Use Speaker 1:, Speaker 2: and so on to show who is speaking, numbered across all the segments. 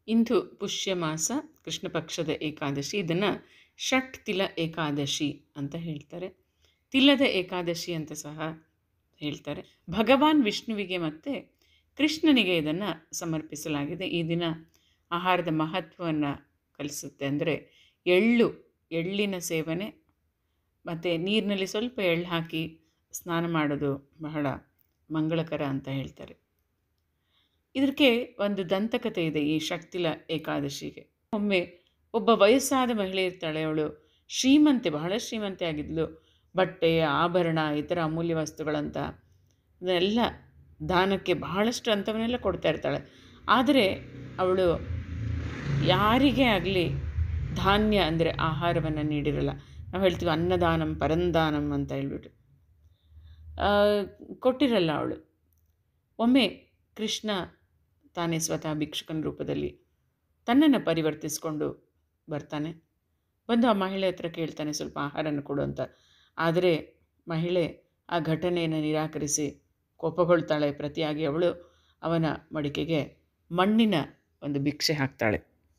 Speaker 1: ಇಂದು ಪುಷ್ಯ ಮಾಸ ಕೃಷ್ಣ ಪಕ್ಷದ ಏಕಾದಶಿ ಇದನ್ನು ಷಟ್ ತಿಲ ಏಕಾದಶಿ ಅಂತ ಹೇಳ್ತಾರೆ ತಿಲದ ಏಕಾದಶಿ ಅಂತ ಸಹ ಹೇಳ್ತಾರೆ ಭಗವಾನ್ ವಿಷ್ಣುವಿಗೆ ಮತ್ತು ಕೃಷ್ಣನಿಗೆ ಇದನ್ನು ಸಮರ್ಪಿಸಲಾಗಿದೆ ಈ ದಿನ ಆಹಾರದ ಮಹತ್ವವನ್ನು ಕಲಿಸುತ್ತೆ ಅಂದರೆ ಎಳ್ಳು ಎಳ್ಳಿನ ಸೇವನೆ ಮತ್ತು ನೀರಿನಲ್ಲಿ ಸ್ವಲ್ಪ ಎಳ್ಳು ಹಾಕಿ ಸ್ನಾನ ಮಾಡೋದು ಬಹಳ ಮಂಗಳಕರ ಅಂತ ಹೇಳ್ತಾರೆ ಇದಕ್ಕೆ ಒಂದು ದಂತಕತೆ ಇದೆ ಈ ಶಕ್ತಿಲ ಏಕಾದಶಿಗೆ ಒಮ್ಮೆ ಒಬ್ಬ ವಯಸ್ಸಾದ ಮಹಿಳೆ ಇರ್ತಾಳೆ ಅವಳು ಶ್ರೀಮಂತೆ ಬಹಳ ಶ್ರೀಮಂತೆ ಆಗಿದ್ಲು ಬಟ್ಟೆ ಆಭರಣ ಇತರ ಅಮೂಲ್ಯ ವಸ್ತುಗಳಂತ ಅದನ್ನೆಲ್ಲ ದಾನಕ್ಕೆ ಬಹಳಷ್ಟು ಅಂಥವನ್ನೆಲ್ಲ ಕೊಡ್ತಾ ಇರ್ತಾಳೆ ಆದರೆ ಅವಳು ಯಾರಿಗೇ ಆಗಲಿ ಧಾನ್ಯ ಅಂದರೆ ಆಹಾರವನ್ನು ನೀಡಿರಲ್ಲ ನಾವು ಹೇಳ್ತೀವಿ ಅನ್ನದಾನಂ ಪರಂದಾನಂ ಅಂತ ಹೇಳ್ಬಿಟ್ಟು ಕೊಟ್ಟಿರಲ್ಲ ಅವಳು ಒಮ್ಮೆ ಕೃಷ್ಣ ತಾನೇ ಸ್ವತಃ ಭಿಕ್ಷುಕನ ರೂಪದಲ್ಲಿ ತನ್ನನ್ನು ಪರಿವರ್ತಿಸ್ಕೊಂಡು ಬರ್ತಾನೆ ಬಂದು ಆ ಮಹಿಳೆ ಹತ್ರ ಕೇಳ್ತಾನೆ ಸ್ವಲ್ಪ ಆಹಾರನ ಕೊಡು ಅಂತ ಆದರೆ ಮಹಿಳೆ ಆ ಘಟನೆಯನ್ನು ನಿರಾಕರಿಸಿ ಕೋಪಗೊಳ್ತಾಳೆ ಪ್ರತಿಯಾಗಿ ಅವಳು ಅವನ ಮಡಿಕೆಗೆ ಮಣ್ಣಿನ ಒಂದು ಭಿಕ್ಷೆ ಹಾಕ್ತಾಳೆ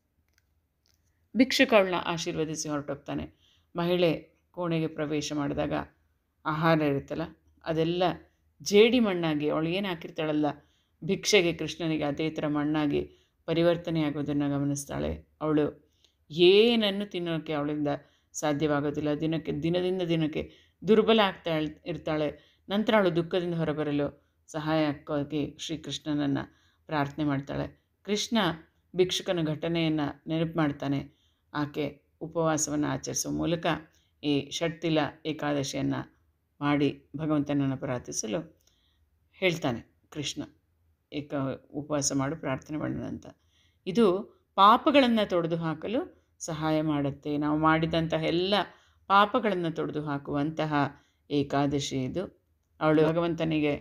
Speaker 1: ಭಿಕ್ಷುಕ ಅವಳನ್ನ ಆಶೀರ್ವದಿಸಿ ಹೊರಟೋಗ್ತಾನೆ ಮಹಿಳೆ ಕೋಣೆಗೆ ಪ್ರವೇಶ ಮಾಡಿದಾಗ ಆಹಾರ ಇರುತ್ತಲ್ಲ ಅದೆಲ್ಲ ಜೇಡಿ ಮಣ್ಣಾಗಿ ಅವಳು ಏನು ಹಾಕಿರ್ತಾಳಲ್ಲ ಭಿಕ್ಷೆಗೆ ಕೃಷ್ಣನಿಗೆ ಅದೇ ಥರ ಮಣ್ಣಾಗಿ ಪರಿವರ್ತನೆ ಆಗೋದನ್ನು ಗಮನಿಸ್ತಾಳೆ ಅವಳು ಏನನ್ನು ತಿನ್ನೋಕ್ಕೆ ಅವಳಿಂದ ಸಾಧ್ಯವಾಗೋದಿಲ್ಲ ದಿನಕ್ಕೆ ದಿನದಿಂದ ದಿನಕ್ಕೆ ದುರ್ಬಲ ಆಗ್ತಾ ಇರ್ತಾಳೆ ನಂತರ ಅವಳು ದುಃಖದಿಂದ ಹೊರಬರಲು ಸಹಾಯಕ್ಕಾಗಿ ಶ್ರೀಕೃಷ್ಣನನ್ನು ಪ್ರಾರ್ಥನೆ ಮಾಡ್ತಾಳೆ ಕೃಷ್ಣ ಭಿಕ್ಷುಕನ ಘಟನೆಯನ್ನು ನೆನಪು ಮಾಡ್ತಾನೆ ಆಕೆ ಉಪವಾಸವನ್ನು ಆಚರಿಸುವ ಮೂಲಕ ಈ ಷಟ್ತಿಲ ಏಕಾದಶಿಯನ್ನು ಮಾಡಿ ಭಗವಂತನನ್ನು ಪ್ರಾರ್ಥಿಸಲು ಹೇಳ್ತಾನೆ ಕೃಷ್ಣ ಏಕ ಉಪವಾಸ ಮಾಡು ಪ್ರಾರ್ಥನೆ ಮಾಡೋಣ ಅಂತ ಇದು ಪಾಪಗಳನ್ನು ತೊಡೆದು ಹಾಕಲು ಸಹಾಯ ಮಾಡುತ್ತೆ ನಾವು ಮಾಡಿದಂತಹ ಎಲ್ಲ ಪಾಪಗಳನ್ನು ತೊಡೆದು ಹಾಕುವಂತಹ ಏಕಾದಶಿ ಇದು ಅವಳು ಭಗವಂತನಿಗೆ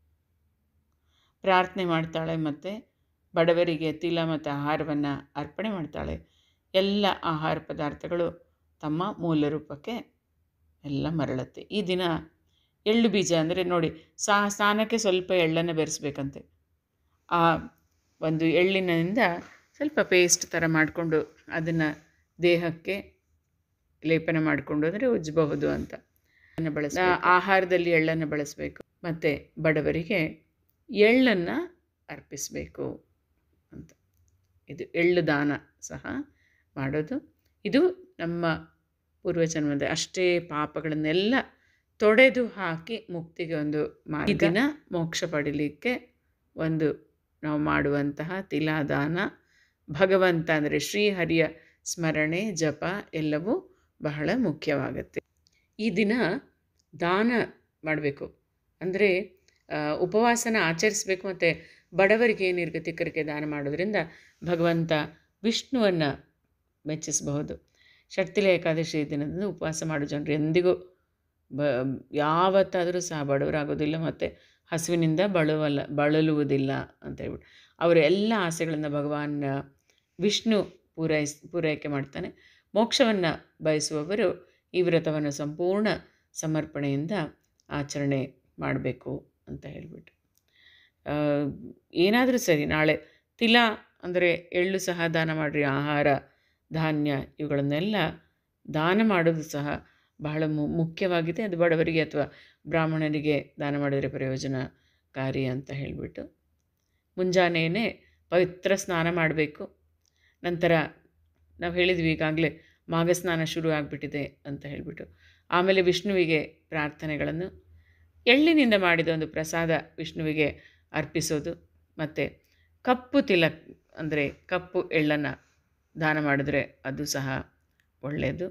Speaker 1: ಪ್ರಾರ್ಥನೆ ಮಾಡ್ತಾಳೆ ಮತ್ತು ಬಡವರಿಗೆ ತಿಲ ಮತ್ತು ಆಹಾರವನ್ನು ಅರ್ಪಣೆ ಮಾಡ್ತಾಳೆ ಎಲ್ಲ ಆಹಾರ ಪದಾರ್ಥಗಳು ತಮ್ಮ ಮೂಲ ರೂಪಕ್ಕೆ ಎಲ್ಲ ಮರಳುತ್ತೆ ಈ ದಿನ ಎಳ್ಳು ಬೀಜ ಅಂದರೆ ನೋಡಿ ಸಾ ಸ್ನಾನಕ್ಕೆ ಸ್ವಲ್ಪ ಎಳ್ಳನ್ನು ಬೆರೆಸ್ಬೇಕಂತೆ ಆ ಒಂದು ಎಳ್ಳಿನಿಂದ ಸ್ವಲ್ಪ ಪೇಸ್ಟ್ ಥರ ಮಾಡಿಕೊಂಡು ಅದನ್ನು ದೇಹಕ್ಕೆ ಲೇಪನ ಮಾಡಿಕೊಂಡು ಅಂದರೆ ಉಜ್ಜಬಹುದು ಅಂತ ಬಳಸ ಆಹಾರದಲ್ಲಿ ಎಳ್ಳನ್ನು ಬಳಸಬೇಕು ಮತ್ತು ಬಡವರಿಗೆ ಎಳ್ಳನ್ನು ಅರ್ಪಿಸಬೇಕು ಅಂತ ಇದು ಎಳ್ಳು ದಾನ ಸಹ ಮಾಡೋದು ಇದು ನಮ್ಮ ಪೂರ್ವಜನ್ಮದ ಅಷ್ಟೇ ಪಾಪಗಳನ್ನೆಲ್ಲ ತೊಡೆದು ಹಾಕಿ ಮುಕ್ತಿಗೆ ಒಂದು ಈ ದಿನ ಮೋಕ್ಷ ಪಡೀಲಿಕ್ಕೆ ಒಂದು ನಾವು ಮಾಡುವಂತಹ ತಿಲಾದಾನ ಭಗವಂತ ಅಂದರೆ ಶ್ರೀಹರಿಯ ಸ್ಮರಣೆ ಜಪ ಎಲ್ಲವೂ ಬಹಳ ಮುಖ್ಯವಾಗುತ್ತೆ ಈ ದಿನ ದಾನ ಮಾಡಬೇಕು ಅಂದರೆ ಉಪವಾಸನ ಆಚರಿಸಬೇಕು ಮತ್ತು ಬಡವರಿಗೆ ನಿರ್ಗತಿಕರಿಗೆ ದಾನ ಮಾಡೋದ್ರಿಂದ ಭಗವಂತ ವಿಷ್ಣುವನ್ನು ಮೆಚ್ಚಿಸಬಹುದು ಷಟ್ತಿಲ ಏಕಾದಶಿ ದಿನದಂದು ಉಪವಾಸ ಮಾಡೋ ಜನರು ಎಂದಿಗೂ ಬ ಯಾವತ್ತಾದರೂ ಸಹ ಬಡವರಾಗೋದಿಲ್ಲ ಮತ್ತು ಹಸುವಿನಿಂದ ಬಳವಲ್ಲ ಬಳಲುವುದಿಲ್ಲ ಅಂತ ಹೇಳ್ಬಿಟ್ಟು ಅವರ ಎಲ್ಲ ಆಸೆಗಳನ್ನು ಭಗವಾನ್ ವಿಷ್ಣು ಪೂರೈಸ್ ಪೂರೈಕೆ ಮಾಡ್ತಾನೆ ಮೋಕ್ಷವನ್ನು ಬಯಸುವವರು ಈ ವ್ರತವನ್ನು ಸಂಪೂರ್ಣ ಸಮರ್ಪಣೆಯಿಂದ ಆಚರಣೆ ಮಾಡಬೇಕು ಅಂತ ಹೇಳಿಬಿಟ್ಟು ಏನಾದರೂ ಸರಿ ನಾಳೆ ತಿಲ ಅಂದರೆ ಎಳ್ಳು ಸಹ ದಾನ ಮಾಡಿರಿ ಆಹಾರ ಧಾನ್ಯ ಇವುಗಳನ್ನೆಲ್ಲ ದಾನ ಮಾಡೋದು ಸಹ ಬಹಳ ಮು ಮುಖ್ಯವಾಗಿದೆ ಅದು ಬಡವರಿಗೆ ಅಥವಾ ಬ್ರಾಹ್ಮಣರಿಗೆ ದಾನ ಮಾಡಿದರೆ ಪ್ರಯೋಜನಕಾರಿ ಅಂತ ಹೇಳಿಬಿಟ್ಟು ಮುಂಜಾನೆಯೇ ಪವಿತ್ರ ಸ್ನಾನ ಮಾಡಬೇಕು ನಂತರ ನಾವು ಹೇಳಿದ್ವಿ ಈಗಾಗಲೇ ಮಾಘಸ್ನಾನ ಶುರು ಆಗಿಬಿಟ್ಟಿದೆ ಅಂತ ಹೇಳಿಬಿಟ್ಟು ಆಮೇಲೆ ವಿಷ್ಣುವಿಗೆ ಪ್ರಾರ್ಥನೆಗಳನ್ನು ಎಳ್ಳಿನಿಂದ ಮಾಡಿದ ಒಂದು ಪ್ರಸಾದ ವಿಷ್ಣುವಿಗೆ ಅರ್ಪಿಸೋದು ಮತ್ತು ಕಪ್ಪು ತಿಲಕ್ ಅಂದರೆ ಕಪ್ಪು ಎಳ್ಳನ್ನು ದಾನ ಮಾಡಿದ್ರೆ ಅದು ಸಹ ಒಳ್ಳೆಯದು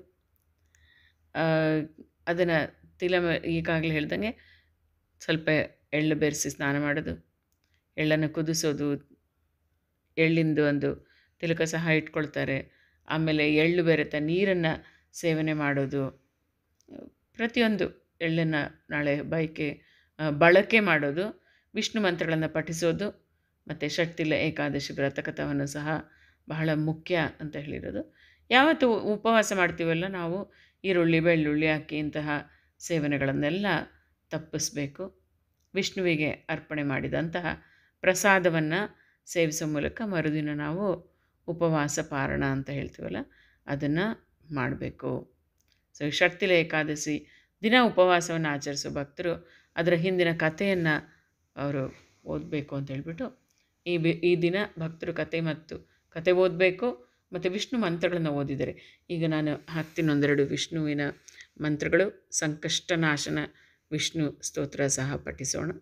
Speaker 1: ಅದನ್ನು ತಿಲ ಈಗಾಗಲೇ ಹೇಳ್ದಂಗೆ ಸ್ವಲ್ಪ ಎಳ್ಳು ಬೆರೆಸಿ ಸ್ನಾನ ಮಾಡೋದು ಎಳ್ಳನ್ನು ಕುದಿಸೋದು ಎಳ್ಳಿಂದು ಒಂದು ತಿಲಕ ಸಹ ಇಟ್ಕೊಳ್ತಾರೆ ಆಮೇಲೆ ಎಳ್ಳು ಬೆರೆತ ನೀರನ್ನು ಸೇವನೆ ಮಾಡೋದು ಪ್ರತಿಯೊಂದು ಎಳ್ಳನ್ನು ನಾಳೆ ಬಯಕೆ ಬಳಕೆ ಮಾಡೋದು ವಿಷ್ಣು ಮಂತ್ರಗಳನ್ನು ಪಠಿಸೋದು ಮತ್ತು ಷಟ್ತಿಲ ಏಕಾದಶಿ ವ್ರತಕಥವನ್ನು ಸಹ ಬಹಳ ಮುಖ್ಯ ಅಂತ ಹೇಳಿರೋದು ಯಾವತ್ತು ಉಪವಾಸ ಮಾಡ್ತೀವಲ್ಲ ನಾವು ಈರುಳ್ಳಿ ಬೆಳ್ಳುಳ್ಳಿ ಅಕ್ಕಿ ಇಂತಹ ಸೇವನೆಗಳನ್ನೆಲ್ಲ ತಪ್ಪಿಸಬೇಕು ವಿಷ್ಣುವಿಗೆ ಅರ್ಪಣೆ ಮಾಡಿದಂತಹ ಪ್ರಸಾದವನ್ನು ಸೇವಿಸೋ ಮೂಲಕ ಮರುದಿನ ನಾವು ಉಪವಾಸ ಪಾರಣ ಅಂತ ಹೇಳ್ತೀವಲ್ಲ ಅದನ್ನು ಮಾಡಬೇಕು ಸೊ ಈ ಷಟ್ತಿಲ ಏಕಾದಶಿ ದಿನ ಉಪವಾಸವನ್ನು ಆಚರಿಸೋ ಭಕ್ತರು ಅದರ ಹಿಂದಿನ ಕಥೆಯನ್ನು ಅವರು ಓದಬೇಕು ಅಂತ ಹೇಳ್ಬಿಟ್ಟು ಈ ಬಿ ಈ ದಿನ ಭಕ್ತರು ಕತೆ ಮತ್ತು ಕತೆ ಓದಬೇಕು ಮತ್ತು ವಿಷ್ಣು ಮಂತ್ರಗಳನ್ನು ಓದಿದ್ದಾರೆ ಈಗ ನಾನು ಹಾಕ್ತೀನಿ ಒಂದೆರಡು ವಿಷ್ಣುವಿನ ಮಂತ್ರಗಳು ಸಂಕಷ್ಟನಾಶನ ವಿಷ್ಣು ಸ್ತೋತ್ರ ಸಹ ಪಠಿಸೋಣ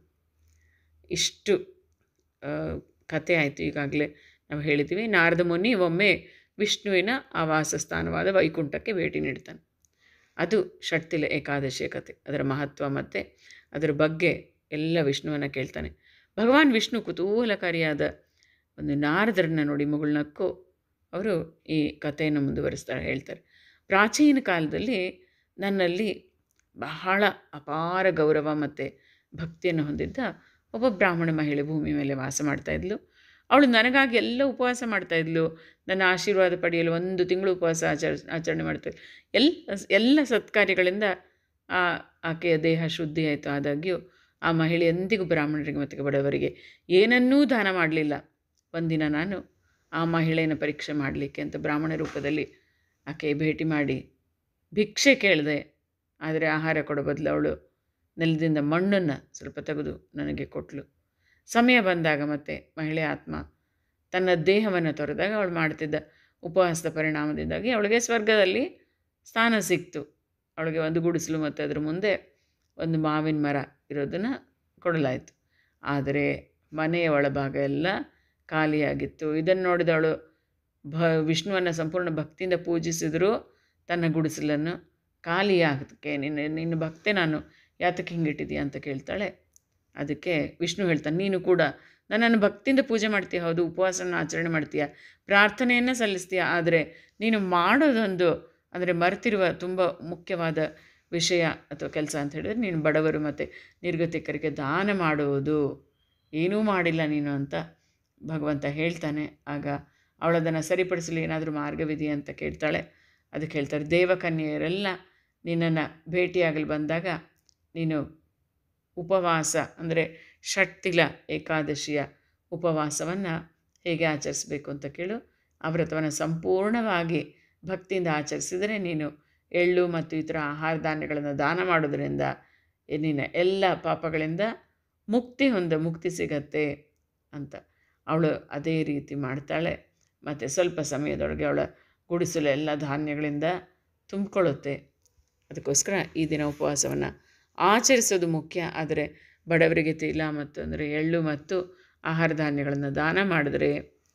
Speaker 1: ಇಷ್ಟು ಆ, ಕತೆ ಆಯಿತು ಈಗಾಗಲೇ ನಾವು ಹೇಳಿದ್ದೀವಿ ನಾರದ ಮುನಿ ಒಮ್ಮೆ ವಿಷ್ಣುವಿನ ಆವಾಸ ಸ್ಥಾನವಾದ ವೈಕುಂಠಕ್ಕೆ ಭೇಟಿ ನೀಡ್ತಾನೆ ಅದು ಷಟ್ತಿಲ ಏಕಾದಶಿಯ ಕತೆ ಅದರ ಮಹತ್ವ ಮತ್ತು ಅದರ ಬಗ್ಗೆ ಎಲ್ಲ ವಿಷ್ಣುವನ್ನು ಕೇಳ್ತಾನೆ ಭಗವಾನ್ ವಿಷ್ಣು ಕುತೂಹಲಕಾರಿಯಾದ ಒಂದು ನಾರದರನ್ನು ನೋಡಿ ಮುಗುಳ್ನಕ್ಕು ಅವರು ಈ ಕಥೆಯನ್ನು ಮುಂದುವರಿಸ್ತಾರೆ ಹೇಳ್ತಾರೆ ಪ್ರಾಚೀನ ಕಾಲದಲ್ಲಿ ನನ್ನಲ್ಲಿ ಬಹಳ ಅಪಾರ ಗೌರವ ಮತ್ತು ಭಕ್ತಿಯನ್ನು ಹೊಂದಿದ್ದ ಒಬ್ಬ ಬ್ರಾಹ್ಮಣ ಮಹಿಳೆ ಭೂಮಿ ಮೇಲೆ ವಾಸ ಮಾಡ್ತಾ ಇದ್ಲು ಅವಳು ನನಗಾಗಿ ಎಲ್ಲ ಉಪವಾಸ ಮಾಡ್ತಾ ಇದ್ಲು ನನ್ನ ಆಶೀರ್ವಾದ ಪಡೆಯಲು ಒಂದು ತಿಂಗಳು ಉಪವಾಸ ಆಚರ ಆಚರಣೆ ಮಾಡ್ತಾ ಇದ್ಲು ಎಲ್ಲ ಎಲ್ಲ ಸತ್ಕಾರ್ಯಗಳಿಂದ ಆ ಆಕೆಯ ದೇಹ ಶುದ್ಧಿ ಆಯಿತು ಆದಾಗ್ಯೂ ಆ ಮಹಿಳೆ ಎಂದಿಗೂ ಬ್ರಾಹ್ಮಣರಿಗೆ ಮತ್ತು ಬಡವರಿಗೆ ಏನನ್ನೂ ದಾನ ಮಾಡಲಿಲ್ಲ ಒಂದಿನ ನಾನು ಆ ಮಹಿಳೆಯನ್ನು ಪರೀಕ್ಷೆ ಮಾಡಲಿಕ್ಕೆ ಅಂತ ಬ್ರಾಹ್ಮಣ ರೂಪದಲ್ಲಿ ಆಕೆ ಭೇಟಿ ಮಾಡಿ ಭಿಕ್ಷೆ ಕೇಳಿದೆ ಆದರೆ ಆಹಾರ ಕೊಡೋ ಬದಲು ಅವಳು ನೆಲದಿಂದ ಮಣ್ಣನ್ನು ಸ್ವಲ್ಪ ತೆಗೆದು ನನಗೆ ಕೊಟ್ಟಳು ಸಮಯ ಬಂದಾಗ ಮತ್ತೆ ಮಹಿಳೆ ಆತ್ಮ ತನ್ನ ದೇಹವನ್ನು ತೊರೆದಾಗ ಅವಳು ಮಾಡ್ತಿದ್ದ ಉಪವಾಸದ ಪರಿಣಾಮದಿಂದಾಗಿ ಅವಳಿಗೆ ಸ್ವರ್ಗದಲ್ಲಿ ಸ್ಥಾನ ಸಿಕ್ತು ಅವಳಿಗೆ ಒಂದು ಗುಡಿಸಲು ಮತ್ತು ಅದರ ಮುಂದೆ ಒಂದು ಮಾವಿನ ಮರ ಇರೋದನ್ನು ಕೊಡಲಾಯಿತು ಆದರೆ ಮನೆಯ ಒಳಭಾಗ ಎಲ್ಲ ಖಾಲಿಯಾಗಿತ್ತು ಇದನ್ನು ನೋಡಿದವಳು ಭ ವಿಷ್ಣುವನ್ನು ಸಂಪೂರ್ಣ ಭಕ್ತಿಯಿಂದ ಪೂಜಿಸಿದರೂ ತನ್ನ ಗುಡಿಸಲನ್ನು ಖಾಲಿಯಾಗಕ್ಕೆ ನಿನ್ನ ನಿನ್ನ ಭಕ್ತೆ ನಾನು ಯಾತಕ್ಕೆ ಹಿಂಗಿಟ್ಟಿದೀಯ ಅಂತ ಕೇಳ್ತಾಳೆ ಅದಕ್ಕೆ ವಿಷ್ಣು ಹೇಳ್ತಾನೆ ನೀನು ಕೂಡ ನನ್ನನ್ನು ಭಕ್ತಿಯಿಂದ ಪೂಜೆ ಮಾಡ್ತೀಯ ಹೌದು ಉಪವಾಸನ ಆಚರಣೆ ಮಾಡ್ತೀಯ ಪ್ರಾರ್ಥನೆಯನ್ನು ಸಲ್ಲಿಸ್ತೀಯ ಆದರೆ ನೀನು ಮಾಡೋದೊಂದು ಅಂದರೆ ಮರೆತಿರುವ ತುಂಬ ಮುಖ್ಯವಾದ ವಿಷಯ ಅಥವಾ ಕೆಲಸ ಅಂತ ಹೇಳಿದ್ರೆ ನೀನು ಬಡವರು ಮತ್ತು ನಿರ್ಗತಿಕರಿಗೆ ದಾನ ಮಾಡುವುದು ಏನೂ ಮಾಡಿಲ್ಲ ನೀನು ಅಂತ ಭಗವಂತ ಹೇಳ್ತಾನೆ ಆಗ ಅವಳದನ್ನು ಸರಿಪಡಿಸಲು ಏನಾದರೂ ಮಾರ್ಗವಿದೆಯಾ ಅಂತ ಕೇಳ್ತಾಳೆ ಅದಕ್ಕೆ ಹೇಳ್ತಾರೆ ದೇವಕನ್ಯೆಯರೆಲ್ಲ ನಿನ್ನನ್ನು ಭೇಟಿಯಾಗಲು ಬಂದಾಗ ನೀನು ಉಪವಾಸ ಅಂದರೆ ಷಟ್ತಿಲ ಏಕಾದಶಿಯ ಉಪವಾಸವನ್ನು ಹೇಗೆ ಆಚರಿಸಬೇಕು ಅಂತ ಕೇಳು ಆ ವ್ರತವನ್ನು ಸಂಪೂರ್ಣವಾಗಿ ಭಕ್ತಿಯಿಂದ ಆಚರಿಸಿದರೆ ನೀನು ಎಳ್ಳು ಮತ್ತು ಇತರ ಆಹಾರ ಧಾನ್ಯಗಳನ್ನು ದಾನ ಮಾಡೋದರಿಂದ ನಿನ್ನ ಎಲ್ಲ ಪಾಪಗಳಿಂದ ಮುಕ್ತಿ ಹೊಂದ ಮುಕ್ತಿ ಸಿಗತ್ತೆ ಅಂತ ಅವಳು ಅದೇ ರೀತಿ ಮಾಡ್ತಾಳೆ ಮತ್ತು ಸ್ವಲ್ಪ ಸಮಯದೊಳಗೆ ಅವಳ ಗುಡಿಸಲು ಎಲ್ಲ ಧಾನ್ಯಗಳಿಂದ ತುಂಬಿಕೊಳ್ಳುತ್ತೆ ಅದಕ್ಕೋಸ್ಕರ ಈ ದಿನ ಉಪವಾಸವನ್ನು ಆಚರಿಸೋದು ಮುಖ್ಯ ಆದರೆ ಬಡವರಿಗೆ ತಿಲ ಮತ್ತು ಅಂದರೆ ಎಳ್ಳು ಮತ್ತು ಆಹಾರ ಧಾನ್ಯಗಳನ್ನು ದಾನ ಮಾಡಿದರೆ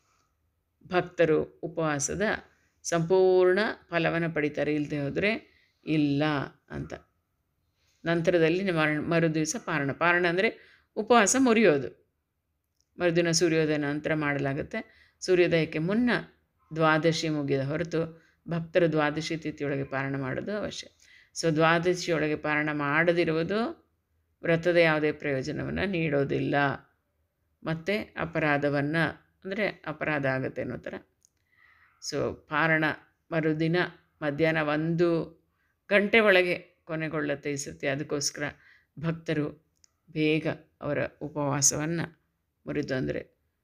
Speaker 1: ಭಕ್ತರು ಉಪವಾಸದ ಸಂಪೂರ್ಣ ಫಲವನ್ನು ಪಡಿತಾರೆ ಇಲ್ಲದೆ ಹೋದರೆ ಇಲ್ಲ ಅಂತ ನಂತರದಲ್ಲಿ ಮರ ಮರು ದಿವಸ ಪಾರಣ ಪಾರಣ ಅಂದರೆ ಉಪವಾಸ ಮುರಿಯೋದು ಮರುದಿನ ಸೂರ್ಯೋದಯ ನಂತರ ಮಾಡಲಾಗುತ್ತೆ ಸೂರ್ಯೋದಯಕ್ಕೆ ಮುನ್ನ ದ್ವಾದಶಿ ಮುಗಿದ ಹೊರತು ಭಕ್ತರು ದ್ವಾದಶಿ ತಿಥಿಯೊಳಗೆ ಪಾರಣ ಮಾಡೋದು ಅವಶ್ಯ ಸೊ ದ್ವಾದಶಿಯೊಳಗೆ ಪಾರಣ ಮಾಡದಿರುವುದು ವ್ರತದ ಯಾವುದೇ ಪ್ರಯೋಜನವನ್ನು ನೀಡೋದಿಲ್ಲ ಮತ್ತು ಅಪರಾಧವನ್ನು ಅಂದರೆ ಅಪರಾಧ ಆಗುತ್ತೆ ಅನ್ನೋ ಥರ ಸೊ ಪಾರಣ ಮರುದಿನ ಮಧ್ಯಾಹ್ನ ಒಂದು ಗಂಟೆ ಒಳಗೆ ಕೊನೆಗೊಳ್ಳುತ್ತೆ ಈ ಸತಿ ಅದಕ್ಕೋಸ್ಕರ ಭಕ್ತರು ಬೇಗ ಅವರ ಉಪವಾಸವನ್ನು ಮುರಿದು ಅಂದರೆ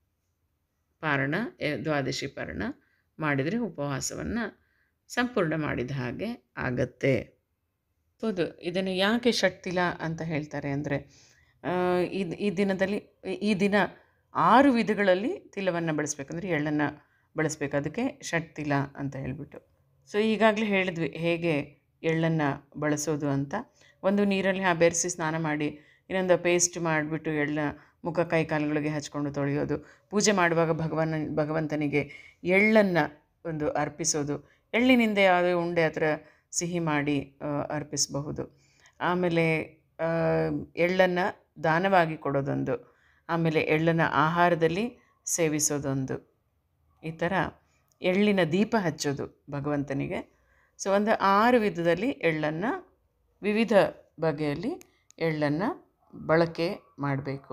Speaker 1: ಪಾರಣ ಎ- ದ್ವಾದಶಿ ಪಾರಣ ಮಾಡಿದರೆ ಉಪವಾಸವನ್ನು ಸಂಪೂರ್ಣ ಮಾಡಿದ ಹಾಗೆ ಆಗತ್ತೆ ಹೌದು ಇದನ್ನು ಯಾಕೆ ಷಟ್ತಿಲ ಅಂತ ಹೇಳ್ತಾರೆ ಅಂದರೆ ಇದು ಈ ದಿನದಲ್ಲಿ ಈ- ಈ ದಿನ ಆರು ವಿಧಗಳಲ್ಲಿ ತಿಲವನ್ನು ಬಳಸಬೇಕಂದ್ರೆ ಎಳ್ಳನ್ನು ಬಳಸಬೇಕು ಅದಕ್ಕೆ ಷಟ್ತಿಲ ಅಂತ ಹೇಳ್ಬಿಟ್ಟು ಸೊ ಈಗಾಗಲೇ ಹೇಳಿದ್ವಿ ಹೇಗೆ ಎಳ್ಳನ್ನು ಬಳಸೋದು ಅಂತ ಒಂದು ನೀರಲ್ಲಿ ಹಾ ಬೆರೆಸಿ ಸ್ನಾನ ಮಾಡಿ ಇನ್ನೊಂದು ಪೇಸ್ಟ್ ಮಾಡಿಬಿಟ್ಟು ಎಳ್ಳ ಮುಖ ಕೈ ಕಾಲುಗಳಿಗೆ ಹಚ್ಕೊಂಡು ತೊಳೆಯೋದು ಪೂಜೆ ಮಾಡುವಾಗ ಭಗವನ ಭಗವಂತನಿಗೆ ಎಳ್ಳನ್ನು ಒಂದು ಅರ್ಪಿಸೋದು ಎಳ್ಳಿನಿಂದ ಯಾವುದೇ ಉಂಡೆ ಆ ಥರ ಸಿಹಿ ಮಾಡಿ ಆ, ಅರ್ಪಿಸಬಹುದು ಆಮೇಲೆ ಎಳ್ಳನ್ನು ದಾನವಾಗಿ ಕೊಡೋದೊಂದು ಆಮೇಲೆ ಎಳ್ಳನ್ನು ಆಹಾರದಲ್ಲಿ ಸೇವಿಸೋದೊಂದು ಈ ಥರ ಎಳ್ಳಿನ ದೀಪ ಹಚ್ಚೋದು ಭಗವಂತನಿಗೆ ಸೊ ಒಂದು ಆರು ವಿಧದಲ್ಲಿ ಎಳ್ಳನ್ನು ವಿವಿಧ ಬಗೆಯಲ್ಲಿ ಎಳ್ಳನ್ನು ಬಳಕೆ ಮಾಡಬೇಕು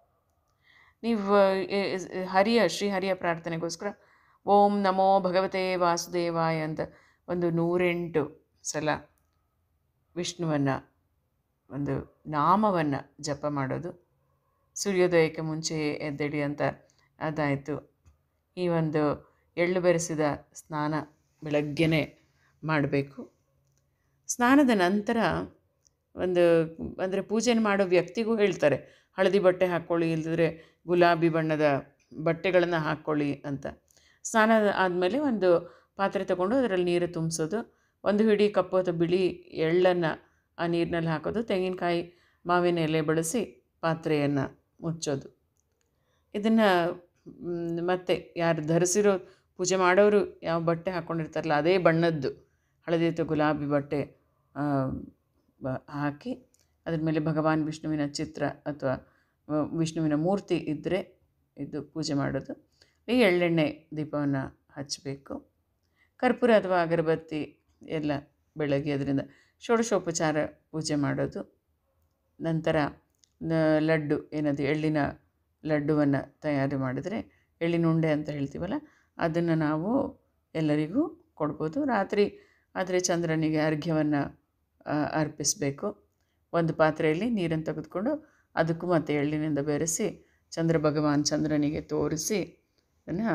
Speaker 1: ನೀವು ಎ- ಎ- ಹರಿಯ ಶ್ರೀಹರಿಯ ಪ್ರಾರ್ಥನೆಗೋಸ್ಕರ ಓಂ ನಮೋ ಭಗವತೆ ವಾಸುದೇವಾಯ ಅಂತ ಒಂದು ನೂರೆಂಟು ಸಲ ವಿಷ್ಣುವನ್ನು ಒಂದು ನಾಮವನ್ನು ಜಪ ಮಾಡೋದು ಸೂರ್ಯೋದಯಕ್ಕೆ ಮುಂಚೆ ಎದ್ದೇಳಿ ಅಂತ ಅದಾಯಿತು ಈ ಒಂದು ಎಳ್ಳು ಬೆರೆಸಿದ ಸ್ನಾನ ಬೆಳಗ್ಗೆನೇ ಮಾಡಬೇಕು ಸ್ನಾನದ ನಂತರ ಒಂದು ಅಂದರೆ ಪೂಜೆನ ಮಾಡೋ ವ್ಯಕ್ತಿಗೂ ಹೇಳ್ತಾರೆ ಹಳದಿ ಬಟ್ಟೆ ಹಾಕ್ಕೊಳ್ಳಿ ಇಲ್ಲದಿದ್ರೆ ಗುಲಾಬಿ ಬಣ್ಣದ ಬಟ್ಟೆಗಳನ್ನು ಹಾಕ್ಕೊಳ್ಳಿ ಅಂತ ಸ್ನಾನ ಆದಮೇಲೆ ಒಂದು ಪಾತ್ರೆ ತಗೊಂಡು ಅದರಲ್ಲಿ ನೀರು ತುಂಬಿಸೋದು ಒಂದು ಹಿಡಿ ಕಪ್ಪು ಅಥವಾ ಬಿಳಿ ಎಳ್ಳನ್ನು ಆ ನೀರಿನಲ್ಲಿ ಹಾಕೋದು ತೆಂಗಿನಕಾಯಿ ಮಾವಿನ ಎಲೆ ಬಳಸಿ ಪಾತ್ರೆಯನ್ನು ಮುಚ್ಚೋದು ಇದನ್ನು ಮತ್ತೆ ಯಾರು ಧರಿಸಿರೋ ಪೂಜೆ ಮಾಡೋರು ಯಾವ ಬಟ್ಟೆ ಹಾಕ್ಕೊಂಡಿರ್ತಾರಲ್ಲ ಅದೇ ಬಣ್ಣದ್ದು ಹಳದಿ ಅಥವಾ ಗುಲಾಬಿ ಬಟ್ಟೆ ಆ, ಬ- ಹಾಕಿ ಅದ್ರ ಮೇಲೆ ಭಗವಾನ್ ವಿಷ್ಣುವಿನ ಚಿತ್ರ ಅಥವಾ ಆ, ವಿಷ್ಣುವಿನ ಮೂರ್ತಿ ಇದ್ದರೆ ಇದು ಪೂಜೆ ಮಾಡೋದು ಈ ಎಳ್ಳೆಣ್ಣೆ ದೀಪವನ್ನು ಹಚ್ಚಬೇಕು ಕರ್ಪೂರ ಅಥವಾ ಅಗರಬತ್ತಿ ಎಲ್ಲ ಬೆಳಗ್ಗೆ ಅದರಿಂದ ಷೋಡಶೋಪಚಾರ ಪೂಜೆ ಮಾಡೋದು ನಂತರ ನ- ಲಡ್ಡು ಏನದು ಎಳ್ಳಿನ ಲಡ್ಡುವನ್ನು ತಯಾರು ಮಾಡಿದರೆ ಎಳ್ಳಿನ ಉಂಡೆ ಅಂತ ಹೇಳ್ತೀವಲ್ಲ ಅದನ್ನು ನಾವು ಎಲ್ಲರಿಗೂ ಕೊಡ್ಬೋದು ರಾತ್ರಿ ಆದರೆ ಚಂದ್ರನಿಗೆ ಅರ್ಘ್ಯವನ್ನು ಅರ್ಪಿಸಬೇಕು ಒಂದು ಪಾತ್ರೆಯಲ್ಲಿ ನೀರನ್ನು ತೆಗೆದುಕೊಂಡು ಅದಕ್ಕೂ ಮತ್ತು ಎಳ್ಳಿನಿಂದ ಬೆರೆಸಿ ಚಂದ್ರ ಭಗವಾನ್ ಚಂದ್ರನಿಗೆ ತೋರಿಸಿ ಅದನ್ನು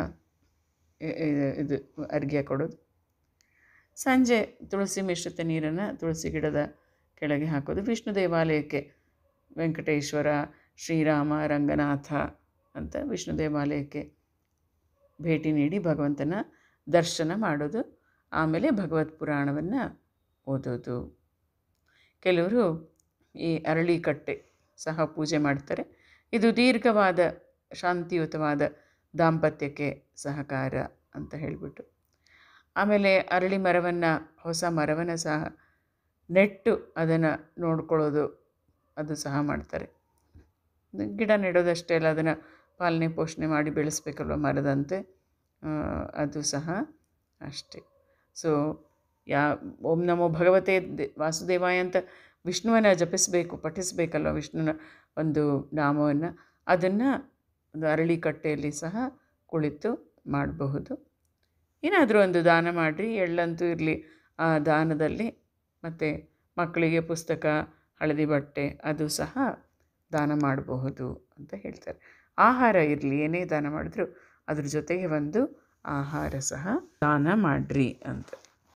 Speaker 1: ಇದು ಅರ್ಘ್ಯ ಕೊಡೋದು ಸಂಜೆ ತುಳಸಿ ಮಿಶ್ರಿತ ನೀರನ್ನು ತುಳಸಿ ಗಿಡದ ಕೆಳಗೆ ಹಾಕೋದು ವಿಷ್ಣು ದೇವಾಲಯಕ್ಕೆ ವೆಂಕಟೇಶ್ವರ ಶ್ರೀರಾಮ ರಂಗನಾಥ ಅಂತ ವಿಷ್ಣು ದೇವಾಲಯಕ್ಕೆ ಭೇಟಿ ನೀಡಿ ಭಗವಂತನ ದರ್ಶನ ಮಾಡೋದು ಆಮೇಲೆ ಭಗವತ್ ಪುರಾಣವನ್ನು ಓದೋದು ಕೆಲವರು ಈ ಅರಳಿಕಟ್ಟೆ ಸಹ ಪೂಜೆ ಮಾಡ್ತಾರೆ ಇದು ದೀರ್ಘವಾದ ಶಾಂತಿಯುತವಾದ ದಾಂಪತ್ಯಕ್ಕೆ ಸಹಕಾರ ಅಂತ ಹೇಳಿಬಿಟ್ಟು ಆಮೇಲೆ ಅರಳಿ ಮರವನ್ನು ಹೊಸ ಮರವನ್ನು ಸಹ ನೆಟ್ಟು ಅದನ್ನು ನೋಡ್ಕೊಳ್ಳೋದು ಅದು ಸಹ ಮಾಡ್ತಾರೆ ಗಿಡ ನೆಡೋದಷ್ಟೇ ಅಲ್ಲ ಅದನ್ನು ಪಾಲನೆ ಪೋಷಣೆ ಮಾಡಿ ಬೆಳೆಸ್ಬೇಕಲ್ವ ಮರದಂತೆ ಆ, ಅದು ಸಹ ಅಷ್ಟೇ ಸೊ ಯಾ ಓಂ ನಮೋ ಭಗವತೆ ದೆ- ವಾಸುದೇವಾಯ ಅಂತ ವಿಷ್ಣುವನ್ನ ಜಪಿಸಬೇಕು ಪಠಿಸಬೇಕಲ್ವ ವಿಷ್ಣುವಿನ ಒಂದು ನಾಮವನ್ನು ಅದನ್ನು ಒಂದು ಅರಳಿ ಕಟ್ಟೆಯಲ್ಲಿ ಸಹ ಕುಳಿತು ಮಾಡಬಹುದು ಏನಾದರೂ ಒಂದು ದಾನ ಮಾಡಿರಿ ಎಳ್ಳಂತೂ ಇರಲಿ ಆ ದಾನದಲ್ಲಿ ಮತ್ತು ಮಕ್ಕಳಿಗೆ ಪುಸ್ತಕ ಹಳದಿ ಬಟ್ಟೆ ಅದು ಸಹ ದಾನ ಮಾಡಬಹುದು ಅಂತ ಹೇಳ್ತಾರೆ ಆಹಾರ ಇರಲಿ ಏನೇ ದಾನ ಮಾಡಿದ್ರು ಅದ್ರ ಜೊತೆಗೆ ಒಂದು ಆಹಾರ ಸಹ ದಾನ ಮಾಡಿರಿ ಅಂತ